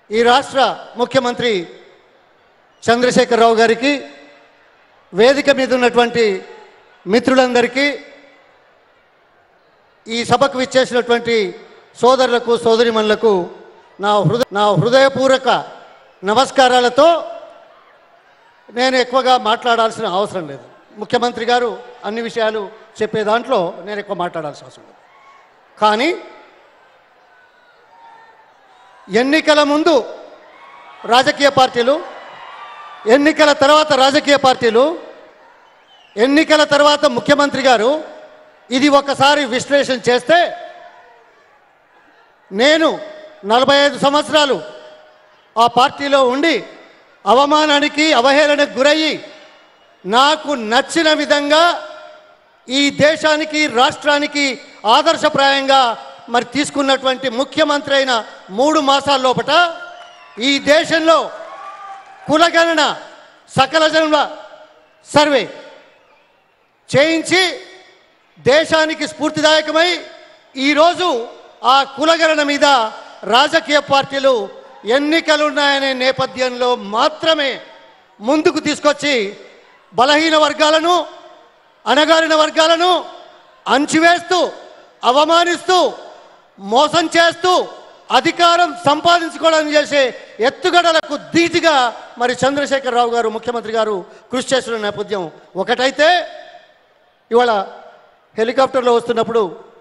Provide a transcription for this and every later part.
ఈ రాష్ట్ర ముఖ్యమంత్రి చంద్రశేఖరరావు గారికి వేదిక మీద ఉన్నటువంటి మిత్రులందరికీ ఈ సభకు విచ్చేసినటువంటి సోదరులకు సోదరిమణులకు నా హృదయ నా హృదయపూర్వక నమస్కారాలతో నేను ఎక్కువగా మాట్లాడాల్సిన అవసరం లేదు ముఖ్యమంత్రి గారు అన్ని విషయాలు చెప్పే దాంట్లో నేను ఎక్కువ మాట్లాడాల్సిన అవసరం లేదు కానీ ఎన్నికల ముందు రాజకీయ పార్టీలు ఎన్నికల తర్వాత రాజకీయ పార్టీలు ఎన్నికల తర్వాత ముఖ్యమంత్రి గారు ఇది ఒకసారి విశ్లేషణ చేస్తే నేను నలభై ఐదు సంవత్సరాలు ఆ పార్టీలో ఉండి అవమానానికి అవహేళనకు గురయ్యి నాకు నచ్చిన విధంగా ఈ దేశానికి రాష్ట్రానికి ఆదర్శప్రాయంగా మరి తీసుకున్నటువంటి ముఖ్యమంత్రి అయిన మూడు మాసాల లోపట ఈ దేశంలో కులగణన సకల జనుల సర్వే చేయించి దేశానికి స్ఫూర్తిదాయకమై ఈరోజు ఆ కులగణన మీద రాజకీయ పార్టీలు ఎన్నికలున్నాయనే నేపథ్యంలో మాత్రమే ముందుకు తీసుకొచ్చి బలహీన వర్గాలను అణగారిన వర్గాలను అంచివేస్తూ అవమానిస్తూ మోసం చేస్తూ అధికారం సంపాదించుకోవడానికి చేసే ఎత్తుగడలకు ధీటుగా మరి చంద్రశేఖరరావు గారు ముఖ్యమంత్రి గారు కృషి చేస్తున్న నేపథ్యం ఒకటైతే ఇవాళ హెలికాప్టర్లో వస్తున్నప్పుడు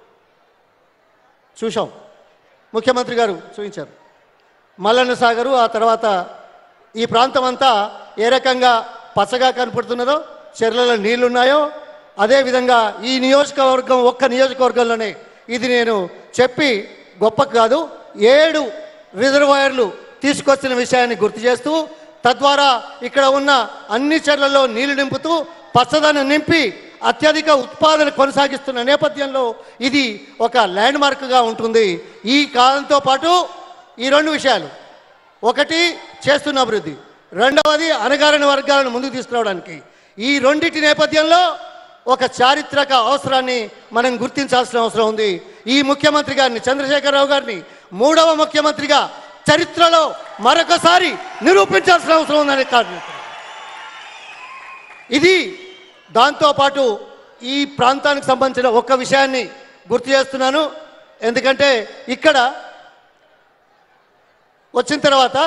చూశాం ముఖ్యమంత్రి గారు చూపించారు మల్లన్న సాగరు ఆ తర్వాత ఈ ప్రాంతం అంతా ఏ రకంగా పచ్చగా కనపడుతున్నదో చెర్లలో నీళ్లున్నాయో అదేవిధంగా ఈ నియోజకవర్గం ఒక్క నియోజకవర్గంలోనే ఇది నేను చెప్పి గొప్ప కాదు ఏడు రిజర్వాయర్లు తీసుకొచ్చిన విషయాన్ని గుర్తు చేస్తూ తద్వారా ఇక్కడ ఉన్న అన్ని చెర్లలో నీళ్లు నింపుతూ పచ్చదనం నింపి అత్యధిక ఉత్పాదన కొనసాగిస్తున్న నేపథ్యంలో ఇది ఒక ల్యాండ్ మార్క్గా ఉంటుంది ఈ కాలంతో పాటు ఈ రెండు విషయాలు ఒకటి చేస్తున్న అభివృద్ధి రెండవది అణగారిన వర్గాలను ముందుకు తీసుకురావడానికి ఈ రెండిటి నేపథ్యంలో ఒక చారిత్రక అవసరాన్ని మనం గుర్తించాల్సిన అవసరం ఉంది ఈ ముఖ్యమంత్రి గారిని చంద్రశేఖరరావు గారిని మూడవ ముఖ్యమంత్రిగా చరిత్రలో మరొకసారి నిరూపించాల్సిన అవసరం ఉందని కాదు ఇది దాంతోపాటు ఈ ప్రాంతానికి సంబంధించిన ఒక్క విషయాన్ని గుర్తు చేస్తున్నాను ఎందుకంటే ఇక్కడ వచ్చిన తర్వాత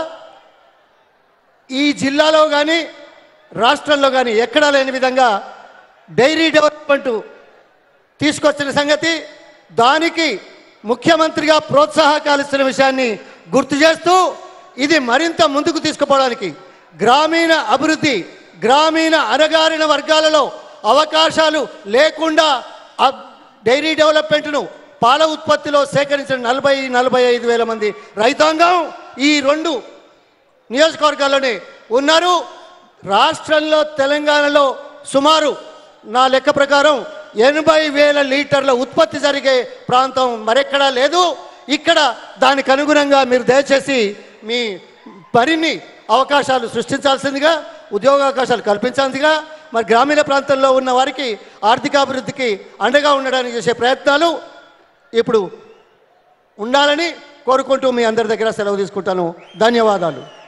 ఈ జిల్లాలో కానీ రాష్ట్రంలో కానీ ఎక్కడా లేని విధంగా డైరీ డెవలప్మెంట్ తీసుకొచ్చిన సంగతి దానికి ముఖ్యమంత్రిగా ప్రోత్సాహకాలు ఇస్తున్న విషయాన్ని గుర్తు చేస్తూ ఇది మరింత ముందుకు తీసుకుపోవడానికి గ్రామీణ అభివృద్ధి గ్రామీణ అణగారిన వర్గాలలో అవకాశాలు లేకుండా ఆ డైరీ డెవలప్మెంట్ను పాల ఉత్పత్తిలో సేకరించిన నలభై నలభై ఐదు వేల మంది రైతాంగం ఈ రెండు నియోజకవర్గాల్లోనే ఉన్నారు రాష్ట్రంలో తెలంగాణలో సుమారు నా లెక్క ప్రకారం ఎనభై వేల లీటర్ల ఉత్పత్తి జరిగే ప్రాంతం మరెక్కడా లేదు ఇక్కడ దానికి అనుగుణంగా మీరు దయచేసి మీ మరిన్ని అవకాశాలు సృష్టించాల్సిందిగా ఉద్యోగ అవకాశాలు కల్పించాల్సిందిగా మరి గ్రామీణ ప్రాంతంలో ఉన్న వారికి ఆర్థికాభివృద్ధికి అండగా ఉండడానికి చేసే ప్రయత్నాలు ఇప్పుడు ఉండాలని కోరుకుంటూ మీ అందరి దగ్గర సెలవు తీసుకుంటాను ధన్యవాదాలు